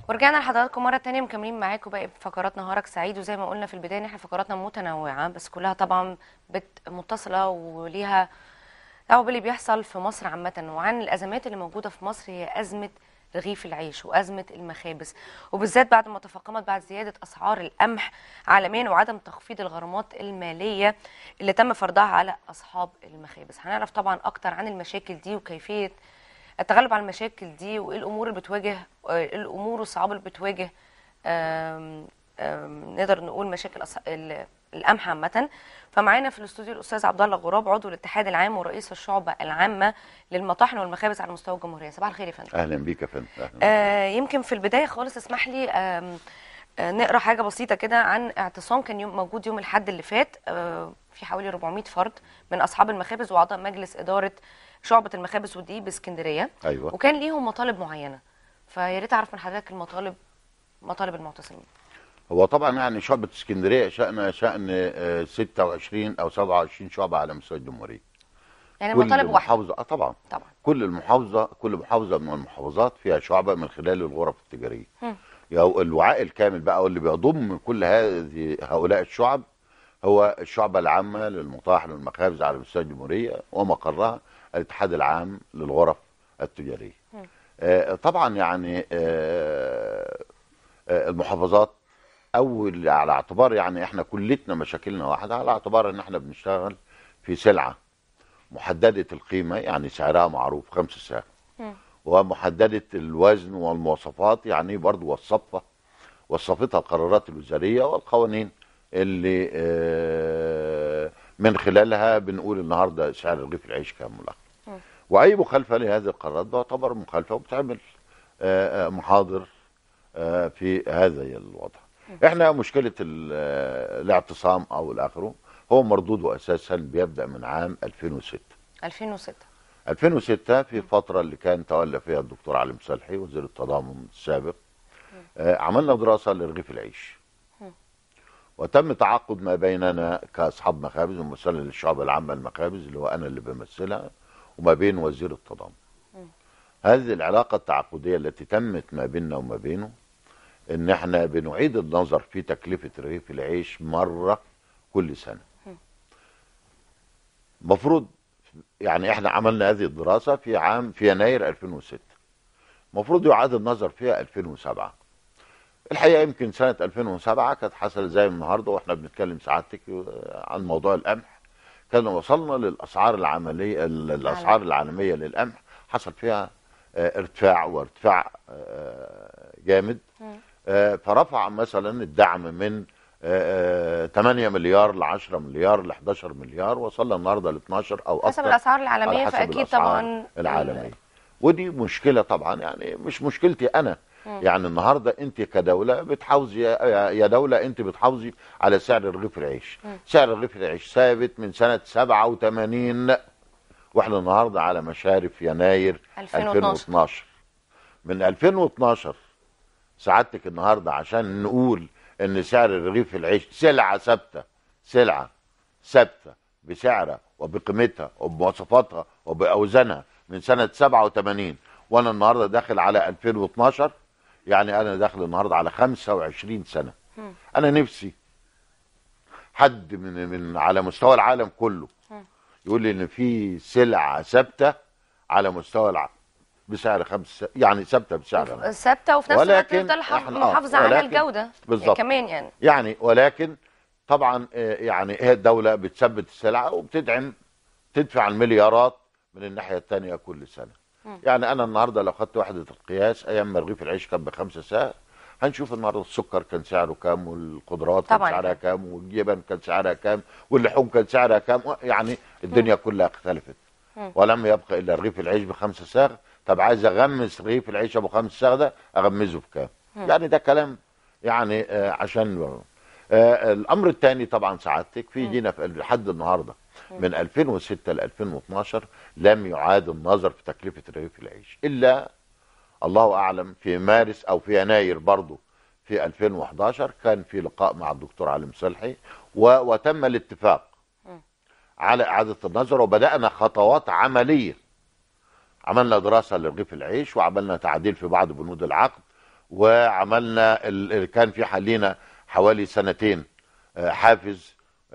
ورجعنا لحضراتكم مرة تانية مكملين معاكم باقي فقرات نهارك سعيد وزي ما قلنا في البداية ان احنا فقراتنا متنوعة بس كلها طبعا بت متصلة وليها دعوة باللي بيحصل في مصر عامة وعن الأزمات اللي موجودة في مصر هي أزمة رغيف العيش وأزمة المخابز وبالذات بعد ما تفاقمت بعد زيادة أسعار القمح عالميا وعدم تخفيض الغرامات المالية اللي تم فرضها على أصحاب المخابز هنعرف طبعا أكتر عن المشاكل دي وكيفية التغلب على المشاكل دي وايه الامور اللي بتواجه آه، الامور والصعاب اللي بتواجه آم، آم، نقدر نقول مشاكل أص- ال- القمح عامه فمعانا في الاستوديو الاستاذ عبد الله غراب عضو الاتحاد العام ورئيس الشعبه العامه للمطاحن والمخابز على مستوى الجمهوريه صباح الخير يا فندم اهلا بيك يا فندم أهلاً. آه، يمكن في البدايه خالص اسمح لي آم، آه، نقرا حاجه بسيطه كده عن اعتصام كان يوم موجود يوم الاحد اللي فات آه، في حوالي 400 فرد من اصحاب المخابز واعضاء مجلس اداره شعبه المخابز والدقيق باسكندريه ايوه وكان ليهم مطالب معينه فيا ريت اعرف من حضرتك المطالب مطالب المعتصمين هو طبعا يعني شعبة اسكندريه شأن شأن آه، 26 او 27 شعبة على مستوى الجمهوريه يعني كل المطالب واحده محافظه اه طبعا طبعا كل المحافظه كل محافظه من المحافظات فيها شعبة من خلال الغرف التجاريه مم. يعني الوعاء الكامل بقى واللي بيضم كل هذه هؤلاء الشعب هو الشعبة العامة للمطاحن والمخابز على مستوى الجمهورية ومقرها الاتحاد العام للغرف التجارية مم. آه، طبعا يعني آه، آه، المحافظات اول على اعتبار يعني احنا كلتنا مشاكلنا واحده على اعتبار ان احنا بنشتغل في سلعه محدده القيمه يعني سعرها معروف خمس سعر مم. ومحدده الوزن والمواصفات يعني برضو وصفها وصفتها القرارات الوزاريه والقوانين اللي آه، من خلالها بنقول النهارده سعر رغيف العيش كام والاخر مم. واي مخالفه لهذه القرارات تعتبر مخالفه وبتعمل آه، آه، محاضر آه، في هذا الوضع احنا مشكله ال- آه، الاعتصام او الاخره هو مردوده اساسا بيبدا من عام 2006 2006 2006 في فترة اللي كان تولى فيها الدكتور علي مصلحي وزير التضامن السابق آه، عملنا دراسة لرغيف العيش مم. وتم تعاقد ما بيننا كأصحاب مخابز وممثلة للشعب العامة المخابز اللي هو أنا اللي بمثلها وما بين وزير التضامن مم. هذه العلاقة التعاقدية التي تمت ما بيننا وما بينه إن إحنا بنعيد النظر في تكلفة رغيف العيش مرة كل سنة مم. مفروض يعني احنا عملنا هذه الدراسة في عام في يناير 2006 المفروض يعاد النظر فيها 2007 الحقيقة يمكن سنة 2007 كانت حصل زي النهاردة واحنا بنتكلم سعادتك آه، عن موضوع القمح كان وصلنا للأسعار العملية الأسعار العالمية للقمح حصل فيها آه، ارتفاع وارتفاع آه، جامد مم. آه، فرفع مثلا الدعم من آه، آه، 8 مليار ل 10 مليار ل 11 مليار وصلنا النهارده ل 12 او حسب اكثر الاسعار العالميه على حسب فاكيد الأسعار طبعا العالميه ودي مشكله طبعا يعني مش مشكلتي انا مم. يعني النهارده انت كدوله بتحافظي يا يا دوله انت بتحافظي على سعر رغيف العيش مم. سعر رغيف العيش ثابت من سنه 87 واحنا النهارده على مشارف يناير 2012 2012 من 2012 سعادتك النهارده عشان نقول ان سعر رغيف العيش سلعه ثابته سلعه ثابته بسعرها وبقيمتها وبمواصفاتها وباوزانها من سنه 87 وانا النهارده داخل على 2012 يعني انا داخل النهارده على 25 سنه مم. انا نفسي حد من من على مستوى العالم كله مم. يقول لي ان في سلعه ثابته على مستوى العالم بسعر خمس يعني ثابته بسعر ثابته وفي نفس الوقت ولكن تفضل حف- إحنا- آه، محافظه على ولكن- الجوده بالظبط. كمان يعني يعني ولكن طبعا آه، يعني هي الدوله بتثبت السلعه وبتدعم تدفع المليارات من الناحيه الثانيه كل سنه مم. يعني انا النهارده لو خدت وحده القياس ايام ما رغيف العيش كان بخمسة ساعه هنشوف النهارده السكر كان سعره كام والخضروات كان طبعاً. سعرها كام والجبن كان سعرها كام واللحوم كان سعرها كام يعني الدنيا كلها اختلفت مم. ولم يبقى الا رغيف العيش بخمسة ساغ طب عايز اغمس رغيف العيش ابو خمس ساغ ده اغمزه بكام مم. يعني ده كلام يعني آه عشان آه الامر الثاني طبعا سعادتك في مم. جينا في لحد النهارده من 2006 ل 2012 لم يعاد النظر في تكلفه رغيف العيش الا الله اعلم في مارس او في يناير برضه في 2011 كان في لقاء مع الدكتور علي مصلحي و- وتم الاتفاق مم. على اعاده النظر وبدانا خطوات عمليه عملنا دراسه لرغيف العيش وعملنا تعديل في بعض بنود العقد وعملنا ال- ال- كان في حالينا حوالي سنتين آه، حافز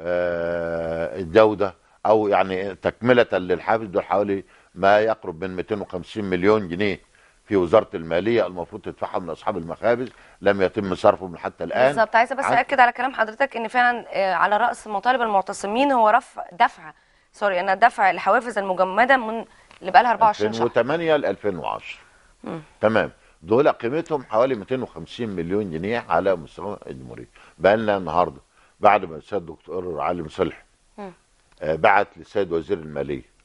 آه، الجوده او يعني تكمله للحافز دول حوالي ما يقرب من 250 مليون جنيه في وزاره الماليه المفروض تدفعها من اصحاب المخابز لم يتم صرفهم حتى الان بالظبط عايزه بس عن- اكد على كلام حضرتك ان فعلا آه، على راس مطالب المعتصمين هو رفع دفع سوري انا دفع الحوافز المجمده من اللي بقى لها 24 شهر 2008 ل 2010 تمام دول قيمتهم حوالي 250 مليون جنيه على مستوى الجمهوريه بقى لنا النهارده بعد ما السيد الدكتور علي مصلح مم. آه، بعت للسيد وزير الماليه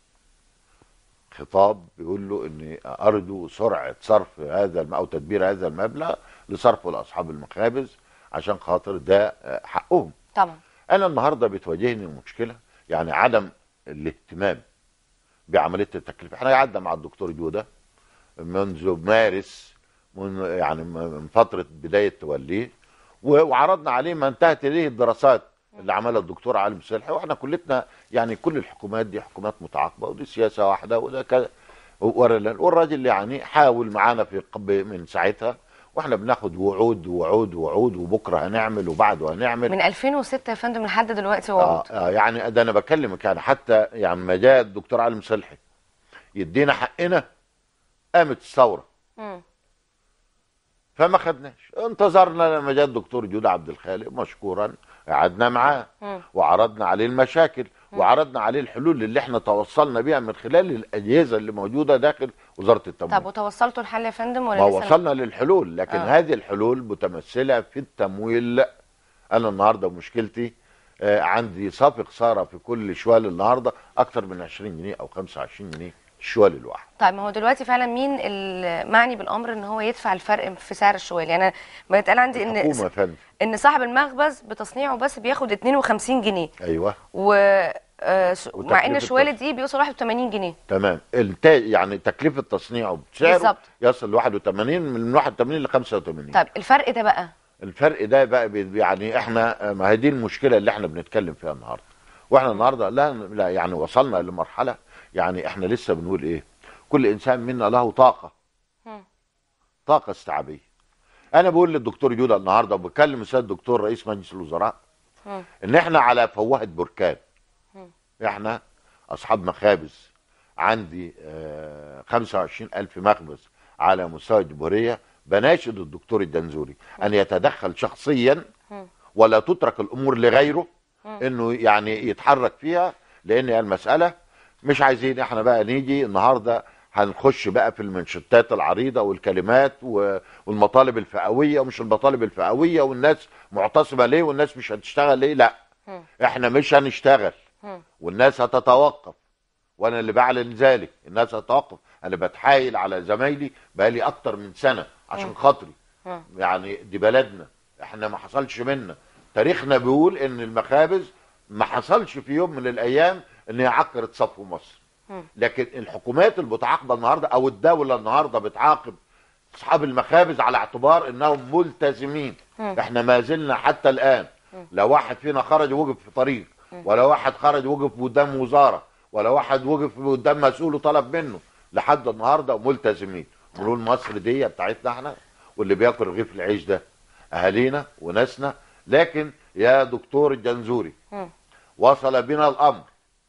خطاب بيقول له اني ارجو سرعه صرف هذا الم- او تدبير هذا المبلغ لصرفه لاصحاب المخابز عشان خاطر ده آه، حقهم طبعا انا النهارده بتواجهني مشكله يعني عدم الاهتمام بعمليه التكليف احنا قعدنا مع الدكتور جوده منذ مارس من يعني من فتره بدايه توليه و- وعرضنا عليه ما انتهت اليه الدراسات اللي عملها الدكتور علي مسلحي واحنا كلتنا يعني كل الحكومات دي حكومات متعاقبه ودي سياسه واحده وده كذا ورا- والراجل يعني حاول معانا في قب من ساعتها واحنا بناخد وعود ووعود ووعود وبكره هنعمل وبعده هنعمل من 2006 يا فندم لحد دلوقتي آه وعود آه يعني ده انا بكلمك يعني حتى يعني ما جاء الدكتور علي مصلحي يدينا حقنا قامت الثوره مم. فما خدناش انتظرنا لما جاء الدكتور جودة عبد الخالق مشكورا قعدنا معاه مم. وعرضنا عليه المشاكل وعرضنا عليه الحلول اللي احنا توصلنا بيها من خلال الاجهزه اللي موجوده داخل وزاره التموين طب وتوصلتوا الحل يا فندم ولا ما لسه وصلنا للحلول لكن آه. آه. هذه الحلول متمثله في التمويل انا النهارده مشكلتي آه عندي صافق ساره في كل شوال النهارده اكتر من 20 جنيه او 25 جنيه الشوال الواحد طيب ما هو دلوقتي فعلا مين المعني بالامر ان هو يدفع الفرق في سعر الشوال يعني أنا بيتقال عندي ان الحكومه يا فندم ان صاحب المخبز بتصنيعه بس بياخد 52 جنيه ايوه و آه، ش- مع ان وتكلفة الشوال التص- دي بيوصل 81 جنيه تمام التاج يعني تكلفه تصنيعه بسعره بالظبط. يصل ل 81 من 81 ل 85 طيب الفرق ده بقى الفرق ده بقى بي- يعني احنا ما هي دي المشكله اللي احنا بنتكلم فيها النهارده واحنا النهارده لا, لا يعني وصلنا لمرحله يعني احنا لسه بنقول ايه كل انسان منا له طاقه مم. طاقه استيعابيه انا بقول للدكتور جوده النهارده وبكلم السيد الدكتور رئيس مجلس الوزراء مم. ان احنا على فوهه بركان مم. احنا اصحاب مخابز عندي آه 25 الف مخبز على مستوى الجمهوريه بناشد الدكتور الدنزوري ان يتدخل شخصيا مم. ولا تترك الامور لغيره انه يعني يتحرك فيها لان المساله مش عايزين احنا بقى نيجي النهارده هنخش بقى في المنشطات العريضه والكلمات و- والمطالب الفئويه ومش المطالب الفئويه والناس معتصمه ليه والناس مش هتشتغل ليه لا مم. احنا مش هنشتغل مم. والناس هتتوقف وانا اللي بعلن ذلك الناس هتتوقف انا بتحايل على زمايلي بقالي اكتر من سنه عشان خاطري مم. يعني دي بلدنا احنا ما حصلش منا تاريخنا بيقول ان المخابز ما حصلش في يوم من الايام ان هي عكرت صفو مصر مم. لكن الحكومات المتعاقبه النهارده او الدوله النهارده بتعاقب اصحاب المخابز على اعتبار انهم ملتزمين مم. احنا ما زلنا حتى الان لو واحد فينا خرج وقف في طريق ولا واحد خرج وقف قدام وزاره ولا واحد وقف قدام مسؤول وطلب منه لحد النهارده ملتزمين بنقول مصر دي بتاعتنا احنا واللي بياكل رغيف العيش ده اهالينا وناسنا لكن يا دكتور الجنزوري مم. وصل بنا الامر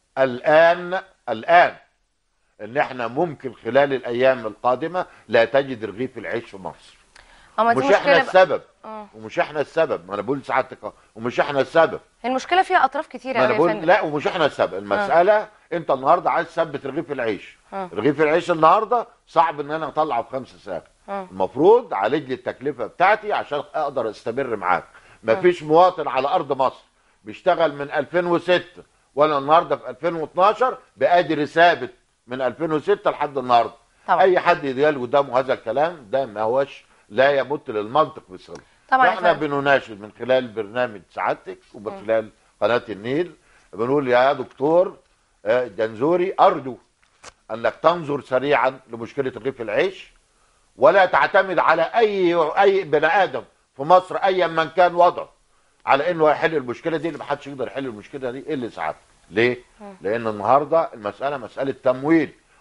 الان الان ان احنا ممكن خلال الايام القادمه لا تجد رغيف العيش في مصر اما دي مش احنا مشكله بقى. السبب آه. ومش احنا السبب ما انا بقول سعادتك أهو، ومش احنا السبب المشكله فيها اطراف كتيره ما قوي انا يا بقول فندم لا ومش احنا السبب المساله انت النهارده عايز تثبت رغيف العيش آه. رغيف العيش النهارده صعب ان انا اطلعه بخمسة ساعات آه. المفروض عالج لي التكلفه بتاعتي عشان اقدر استمر معاك مفيش مواطن على ارض مصر بيشتغل من 2006 وانا النهارده في 2012 باجر ثابت من 2006 لحد النهارده طبعا. اي حد يديال قدامه هذا الكلام ده ما هوش لا يمت للمنطق بصله طبعا يا احنا فندم. بنناشد من خلال برنامج سعادتك ومن خلال قناه النيل بنقول يا دكتور آه، جنزوري ارجو انك تنظر سريعا لمشكله رغيف العيش ولا تعتمد على اي اي بني ادم في مصر ايا من كان وضعه على انه هيحل المشكله دي اللي محدش يقدر يحل المشكله دي الا سعادتك ليه؟ لان النهارده المساله مساله تمويل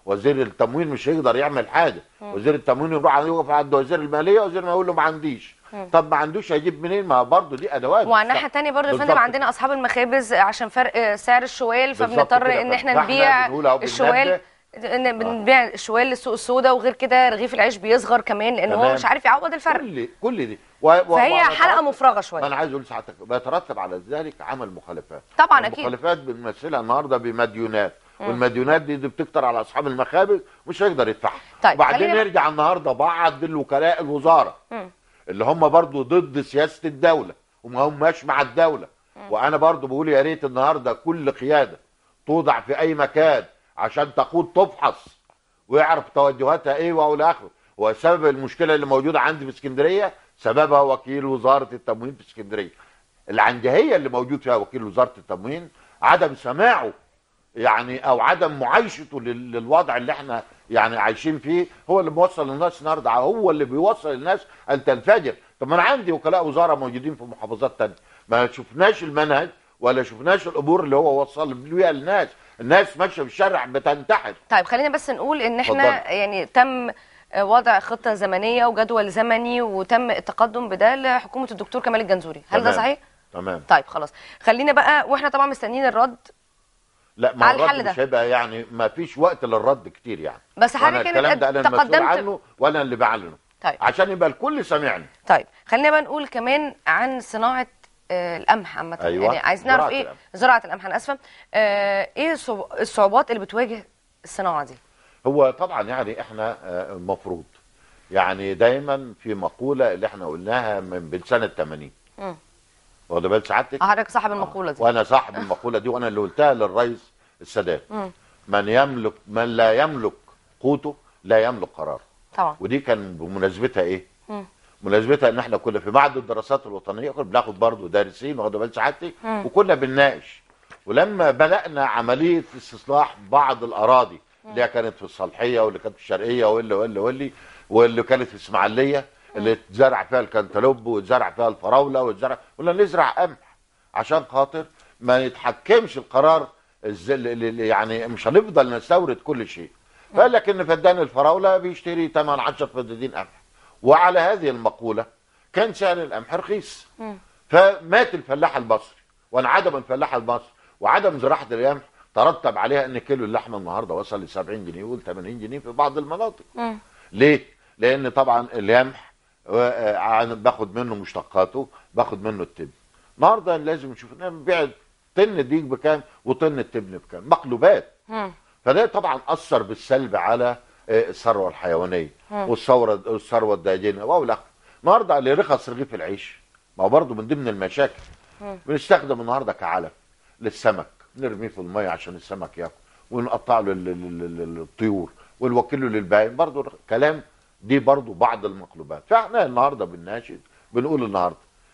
وزير التموين مش هيقدر يعمل حاجه وزير التموين يروح يقف عند وزير الماليه وزير ما يقول له ما عنديش طب ما عندوش هيجيب منين ما برضه دي ادوات وعلى الناحيه الثانيه برضه يا فندم بالظبط. عندنا اصحاب المخابز عشان فرق سعر الشوال بالظبط فبنضطر كده. ان احنا فاحنا نبيع بنقول أهو الشوال ان بنبيع الشوال للسوق السوداء وغير كده رغيف العيش بيصغر كمان لان هو تمام. مش عارف يعوض الفرق كل كل دي و... و... فهي وعلى حلقه طرف- مفرغه ما شويه انا عايز اقول لسعادتك بيترتب على ذلك عمل مخالفات طبعا اكيد المخالفات بنمثلها النهارده بمديونات والمديونات دي, دي بتكتر على اصحاب المخابز مش هيقدر يدفعها طيب، وبعدين خلينا بقى- نرجع النهارده بعض الوكلاء الوزاره مم. اللي هم برضو ضد سياسه الدوله وما هماش مع الدوله وانا برضو بقول يا ريت النهارده كل قياده توضع في اي مكان عشان تقود تفحص ويعرف توجهاتها ايه والى اخره وسبب المشكله اللي موجوده عندي في اسكندريه سببها وكيل وزاره التموين في اسكندريه العنجهيه اللي موجود فيها وكيل وزاره التموين عدم سماعه يعني او عدم معايشته لل- للوضع اللي احنا يعني عايشين فيه هو اللي موصل الناس النهارده هو اللي بيوصل الناس ان تنفجر طب ما انا عندي وكلاء وزاره موجودين في محافظات تانية ما شفناش المنهج ولا شفناش الامور اللي هو وصل بيها الناس الناس ماشيه في الشارع بتنتحر طيب خلينا بس نقول ان احنا اتفضلي. يعني تم وضع خطه زمنيه وجدول زمني وتم التقدم بده لحكومه الدكتور كمال الجنزوري هل ده تمام. صحيح تمام طيب خلاص خلينا بقى واحنا طبعا مستنيين الرد لا ما على الرد الحل ده. مش هيبقى يعني ما فيش وقت للرد كتير يعني بس وأنا حضرتك الكلام ده انا المسؤول تقدمت عنه وانا اللي بعلنه طيب عشان يبقى الكل سامعني طيب خلينا بقى نقول كمان عن صناعه آه، القمح عامه أيوة، يعني عايز نعرف زراعة ايه القمح. زراعه القمح انا اسفه آه، ايه الصعوب- الصعوبات اللي بتواجه الصناعه دي هو طبعا يعني احنا آه، المفروض يعني دايما في مقوله اللي احنا قلناها من من سنه 80 مم. واخد بال سعادتك؟ آه، حضرتك صاحب المقوله دي وانا صاحب المقوله دي وانا اللي قلتها للرئيس السادات مم. من يملك من لا يملك قوته لا يملك قراره طبعا ودي كان بمناسبتها ايه؟ مم. مناسبتها ان احنا كنا في معهد الدراسات الوطنيه كنا بناخد برضه دارسين واخد بال سعادتك مم. وكنا بنناقش ولما بدانا عمليه استصلاح بعض الاراضي اللي هي كانت في الصالحيه واللي كانت في الشرقيه واللي واللي واللي واللي كانت في اسماعيليه اللي اتزرع فيها الكنتالوب واتزرع فيها الفراوله واتزرع قلنا نزرع قمح عشان خاطر ما يتحكمش القرار الز- ال- ال- يعني مش هنفضل نستورد كل شيء فقال لك ان فدان الفراوله بيشتري 8 10 فدادين قمح وعلى هذه المقوله كان سعر القمح رخيص مم. فمات الفلاح المصري وانعدم الفلاح المصري وعدم زراعه القمح ترتب عليها ان كيلو اللحمه النهارده وصل ل 70 جنيه وال 80 جنيه في بعض المناطق مم. ليه؟ لان طبعا القمح آه، آه، باخد منه مشتقاته باخد منه التبن النهارده لازم نشوف إن بنبيع طن الديك بكام وطن التبن بكام مقلوبات مم. فده طبعا اثر بالسلب على آه، الثروه الحيوانيه مم. والثوره الثروه الداجنه واولى النهارده اللي رخص رغيف العيش ما هو برضه من ضمن المشاكل مم. بنستخدم النهارده كعلف للسمك نرميه في الميه عشان السمك ياكل ونقطع له ال- ال- ال- ال- الطيور ونوكله للبهائم برضه كلام دي برضه بعض المقلوبات فاحنا النهارده بنناشد بنقول النهارده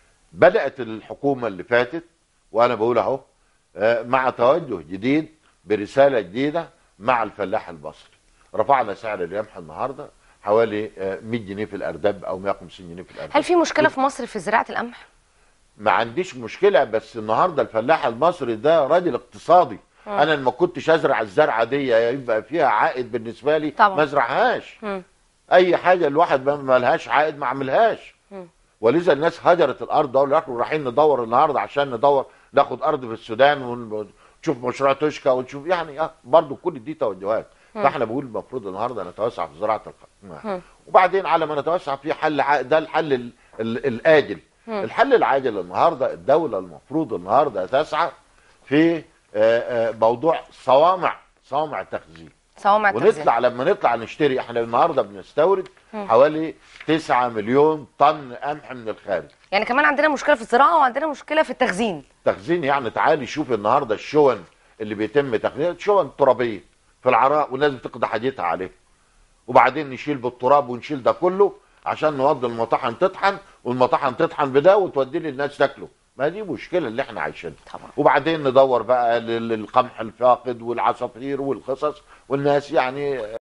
بدات الحكومه اللي فاتت وانا بقول اهو آه، مع توجه جديد برساله جديده مع الفلاح المصري رفعنا سعر القمح النهارده حوالي آه، 100 جنيه في الارداب او 150 جنيه في الارداب هل في مشكله في مصر في زراعه القمح ما عنديش مشكله بس النهارده الفلاح المصري ده راجل اقتصادي مم. انا لما كنتش ازرع الزرعه دي يبقى فيها عائد بالنسبه لي طبعا. ما ازرعهاش مم. اي حاجه الواحد ما ما لهاش عائد ما اعملهاش مم. ولذا الناس هجرت الارض دول راحوا رايحين ندور النهارده عشان ندور ناخد ارض في السودان ونشوف مشروع توشكا ونشوف يعني اه برضه كل دي توجهات فاحنا بنقول المفروض النهارده نتوسع في زراعه القمح مم. وبعدين على ما نتوسع في حل ع- ده الحل ال- ال- الاجل مم. الحل العاجل النهارده الدوله المفروض النهارده تسعى في آه، آه، موضوع صوامع صوامع التخزين صوامع التخزين ونطلع لما نطلع نشتري احنا النهارده بنستورد حوالي 9 مليون طن قمح من الخارج يعني كمان عندنا مشكله في الزراعه وعندنا مشكله في التخزين تخزين يعني تعالي شوف النهارده الشون اللي بيتم تخزينها شون ترابيه في العراء والناس بتقضي حاجتها عليه وبعدين نشيل بالتراب ونشيل ده كله عشان نوضي المطاحن تطحن والمطاحن تطحن بده وتوديه للناس تاكله ما دي مشكله اللي احنا عايشينها طبعا وبعدين ندور بقى لل- للقمح الفاقد والعصافير والقصص والناس يعني